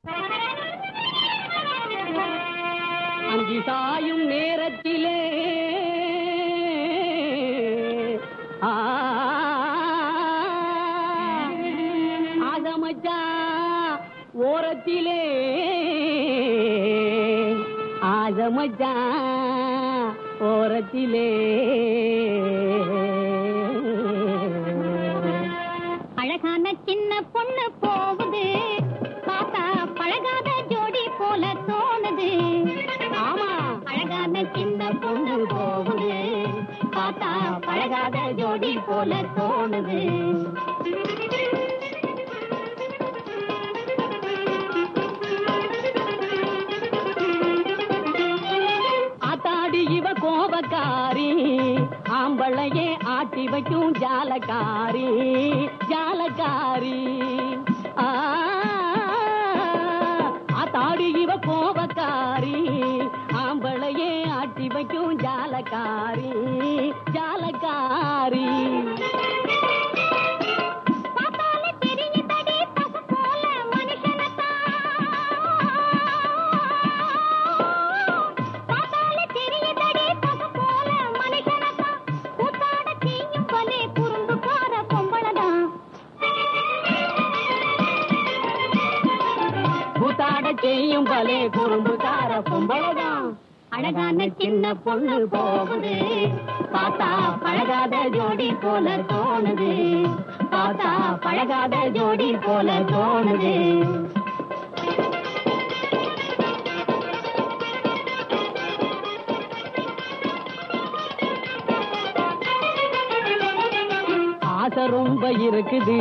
அஞ்சி சாயும் நேரத்திலே ஆ, ஆகமச்சா ஓரத்திலே ஆகமச்சா ஓரத்திலே அழகான சின்ன பொண்ணு போகுது பார்த்தா பழகாத ஜோடி போல தோணுது ஆமா அழகான சின்ன பொண்ணு போகுது பார்த்தா பழகாத ஜோடி போல தோணுது ஆத்தாடி இவ கோபக்காரி ஆம்பளையே ஆட்டி வைக்கும் ஜாலக்காரி ஜாலக்காரி ஆ, ஆத்தாடி இவ கோபக்காரி ஆம்பளையே ஆட்டி வைக்கும் ஜாலக்காரி ஜாலக்காரி பார்த்தாலே தெரியுதடி பசு போல மனுஷனைத்தான். பார்த்தாலே தெரியுதடி பசு போல மனுஷனைத்தான். கூத்தாட செய்யும் பலே குறும்புக்கார பொம்பளைதான். கூத்தாட செய்யும் பலே குறும்புக்கார பொம்பளைதான் அழகான சின்ன பொண்ணு போகுது பார்த்தா பழகாத ஜோடி போல தோணுது பார்த்தா பழகாத ஜோடி போல தோணுது ஆசை ரொம்ப இருக்குது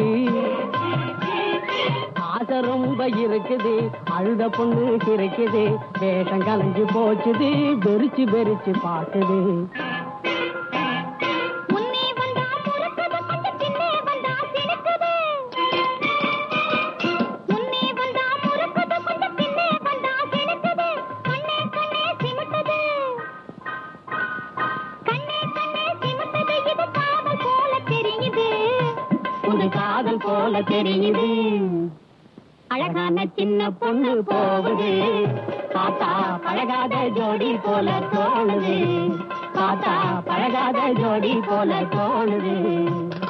ஆசை ரொம்ப இருக்குது அழுத பொண்ணு இருக்குது வேஷம் கலைஞ்சு போச்சுது வெறிச்சு வெறிச்சு பாக்குது முன்னே வந்தா முறுக்குது கொஞ்சம் பின்னே வந்தா சினுக்குது முன்னே வந்தா முறுக்குது கொஞ்சம் பின்னே வந்தா சினுக்குது கண்ணே கண்ணே சிமிட்டுது கண்ணே கண்ணே சிமிட்டுது இது காதல் போல தெரியுது உன் காதல் போல தெரியுது அழகான சின்ன பொண்ணு போகுது பார்த்தா பழகாத ஜோடி போல தோணுது பார்த்தா பழகாத ஜோடி போல தோணுது